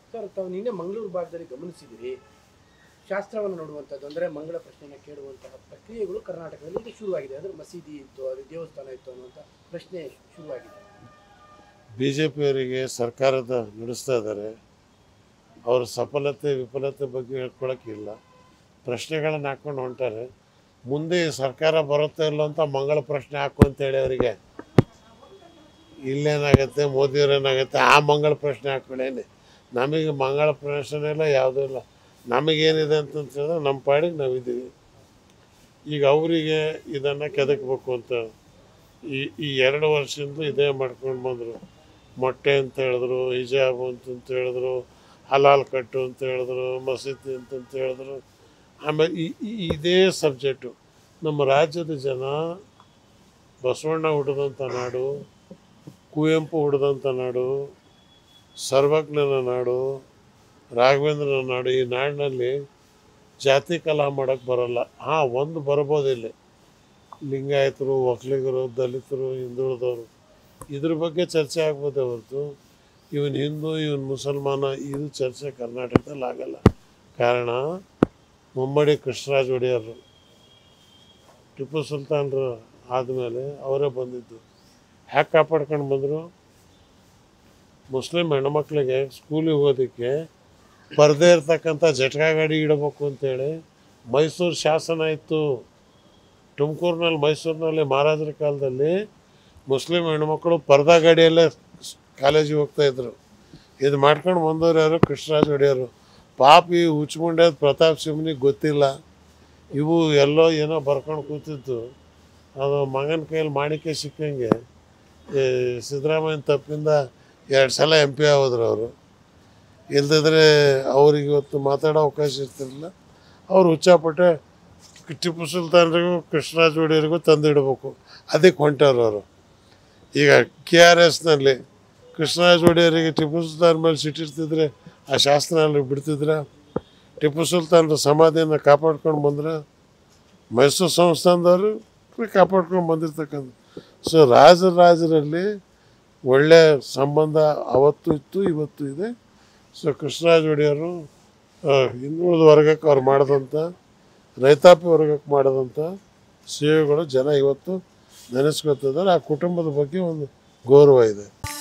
sir ತಾವು ನಿನ್ನೆ ಮಂಗಳೂರು ಭಾಗದಲ್ಲಿ ಗಮನಿಸಿದಿರಿ ಶಾಸ್ತ್ರವನ್ನು ನೋಡುವಂಥದ್ದು ಅಂದರೆ ಮಂಗಳ ಪ್ರಶ್ನೆಯನ್ನು ಕೇಳುವಂತಹ ಪ್ರಕ್ರಿಯೆಗಳು ಕರ್ನಾಟಕದಲ್ಲಿ ಈಗ ಶುರುವಾಗಿದೆ ಅಂದರೆ ಮಸೀದಿ ಇತ್ತು ಅದು ದೇವಸ್ಥಾನ ಇತ್ತು ಅನ್ನುವಂಥ ಪ್ರಶ್ನೆ ಶುರುವಾಗಿದೆ ಬಿ ಜೆ ಪಿಯವರಿಗೆ ಸರ್ಕಾರದ ನಡೆಸ್ತಾ ಇದ್ದಾರೆ ಅವ್ರ ಸಫಲತೆ ವಿಫಲತೆ ಬಗ್ಗೆ ಹೇಳ್ಕೊಳಕ್ಕಿಲ್ಲ ಪ್ರಶ್ನೆಗಳನ್ನ ಹಾಕೊಂಡು ಹೊಂಟಾರೆ ಮುಂದೆ ಈ ಸರ್ಕಾರ ಬರುತ್ತೋ ಇಲ್ಲೋ ಅಂತ ಮಂಗಳ ಪ್ರಶ್ನೆ ಹಾಕು ಅಂತೇಳಿ ಅವರಿಗೆ ಇಲ್ಲೇನಾಗತ್ತೆ ಮೋದಿಯವ್ರೇನಾಗತ್ತೆ ಆ ಮಂಗಳ ಪ್ರಶ್ನೆ ಹಾಕೊಳ್ಳೇನೆ ನಮಗೆ ಮಂಗಳ ಪ್ರಶ್ನೆ ಇಲ್ಲ ಯಾವುದೂ ಇಲ್ಲ ನಮಗೇನಿದೆ ಅಂತ ಹೇಳಿದ್ರೆ ನಮ್ಮ ಪಾಡಿಗೆ ನಾವಿದ್ದೀವಿ ಈಗ ಅವರಿಗೆ ಇದನ್ನು ಕೆದಕಬೇಕು ಅಂತ ಈ ಈ ಎರಡು ವರ್ಷದಿಂದ ಇದೇ ಮಾಡ್ಕೊಂಡು ಬಂದರು ಮೊಟ್ಟೆ ಅಂತ ಹೇಳಿದ್ರು ಹಿಜಾಬ್ ಅಂತಂತ ಹೇಳಿದ್ರು ಹಲಾಲ್ ಕಟ್ಟು ಅಂತ ಹೇಳಿದ್ರು ಮಸೀದಿ ಅಂತಂತ ಹೇಳಿದ್ರು ಆಮೇಲೆ ಈ ಈ- ಇದೇ ಸಬ್ಜೆಕ್ಟು ನಮ್ಮ ರಾಜ್ಯದ ಜನ ಬಸವಣ್ಣ ಹುಟ್ಟಿದಂಥ ನಾಡು ಕುವೆಂಪು ಹುಟ್ಟಿದಂಥ ನಾಡು ಸರ್ವಜ್ಞನ ನಾಡು ರಾಘವೇಂದ್ರನ ನಾಡು ಈ ನಾಡಿನಲ್ಲಿ ಜಾತಿ ಕಲಹ ಮಾಡೋಕ್ಕೆ ಬರೋಲ್ಲ ಹಾಂ ಒಂದು ಬರ್ಬೋದು ಇಲ್ಲಿ ಲಿಂಗಾಯತರು ಒಕ್ಕಲಿಗರು ದಲಿತರು ಹಿಂದುಳಿದವರು ಇದ್ರ ಬಗ್ಗೆ ಚರ್ಚೆ ಆಗ್ಬೋದೇ ಹೊರತು ಇವನು ಹಿಂದೂ ಇವನು ಮುಸಲ್ಮಾನ ಇದು ಚರ್ಚೆ ಕರ್ನಾಟಕದಲ್ಲಿ ಆಗಲ್ಲ ಕಾರಣ ಮುಮ್ಮಡಿ ಕೃಷ್ಣರಾಜ ಒಡೆಯರು ಟಿಪ್ಪು ಸುಲ್ತಾನ್ರು ಆದಮೇಲೆ ಅವರೇ ಬಂದಿದ್ದು ಹ್ಯಾಕೆ ಕಾಪಾಡ್ಕೊಂಡು ಬಂದರು ಮುಸ್ಲಿಂ ಹೆಣ್ಮಕ್ಳಿಗೆ ಸ್ಕೂಲಿಗೆ ಹೋಗೋದಕ್ಕೆ ಪರದೆ ಇರ್ತಕ್ಕಂಥ ಜಟಕಾ ಗಾಡಿ ಇಡಬೇಕು ಅಂತೇಳಿ ಮೈಸೂರು ಶಾಸನ ಇತ್ತು ತುಮಕೂರಿನಲ್ಲಿ ಮೈಸೂರಿನಲ್ಲಿ ಮಹಾರಾಜರ ಕಾಲದಲ್ಲಿ ಮುಸ್ಲಿಂ ಹೆಣ್ಮಕ್ಳು ಪರ್ದಾ ಗಾಡಿಯಲ್ಲೇ ಕಾಲೇಜಿಗೆ ಹೋಗ್ತಾಯಿದ್ರು ಇದು ಮಾಡ್ಕೊಂಡು ಬಂದವ್ರು ಯಾರು ಕೃಷ್ಣರಾಜ ಒಡೆಯರು ಪಾಪ ಈ ಹುಚ್ಚುಮುಂಡ್ಯದ ಪ್ರತಾಪ್ ಸಿಂಹನಿಗೆ ಗೊತ್ತಿಲ್ಲ ಇವು ಎಲ್ಲೋ ಏನೋ ಬರ್ಕೊಂಡು ಕೂತಿದ್ದು ಅದು ಮಗನ ಕೈಯಲ್ಲಿ ಮಾಣಿಕ್ಯ ಸಿಕ್ಕಂಗೆ ಈ ಸಿದ್ದರಾಮಯ್ಯನ ತಪ್ಪಿಂದ ಎರಡು ಸಲ ಎಂ ಪಿ ಆಗೋದ್ರು ಅವರು ಇಲ್ದಿದ್ರೆ ಅವ್ರಿಗೆ ಇವತ್ತು ಮಾತಾಡೋ ಅವಕಾಶ ಇರ್ತಿರಲಿಲ್ಲ ಅವ್ರು ಹುಚ್ಚಾಪಟ್ಟೆ ಟಿಪ್ಪು ಸುಲ್ತಾನ್ರಿಗೂ ಕೃಷ್ಣರಾಜ ಒಡೆಯರಿಗೂ ತಂದಿಡಬೇಕು ಅದಕ್ಕೆ ಹೊಂಟವ್ರು ಅವರು ಈಗ ಕೆ ಆರ್ ಎಸ್ನಲ್ಲಿ ಕೃಷ್ಣರಾಜ ಒಡೆಯರಿಗೆ ಟಿಪ್ಪು ಸುಲ್ತಾನ್ ಮೇಲೆ ಸಿಟ್ಟಿರ್ತಿದ್ರೆ ಆ ಶಾಸನ ಅಲ್ಲಿ ಬಿಡ್ತಿದ್ರೆ ಟಿಪ್ಪು ಸುಲ್ತಾನ್ರ ಸಮಾಧಿಯನ್ನು ಕಾಪಾಡ್ಕೊಂಡು ಬಂದ್ರೆ ಮೈಸೂರು ಸಂಸ್ಥಾನದವರು ಕಾಪಾಡ್ಕೊಂಡು ಬಂದಿರ್ತಕ್ಕಂಥ ಸೊ ರಾಜರ ರಾಜರಲ್ಲಿ ಒಳ್ಳೆಯ ಸಂಬಂಧ ಅವತ್ತು ಇತ್ತು ಇವತ್ತು ಇದೆ ಸೊ ಕೃಷ್ಣರಾಜ ಒಡೆಯರು ಆ, ಹಿಂದುಳಿದ ವರ್ಗಕ್ಕೆ ಅವ್ರು ಮಾಡಿದಂಥ ರೈತಾಪಿ ವರ್ಗಕ್ಕೆ ಮಾಡಿದಂಥ ಸೇವೆಗಳು ಜನ ಇವತ್ತು ನೆನೆಸ್ಕೊತಿದ್ದಾರೆ ಆ ಕುಟುಂಬದ ಬಗ್ಗೆ ಒಂದು ಗೌರವ ಇದೆ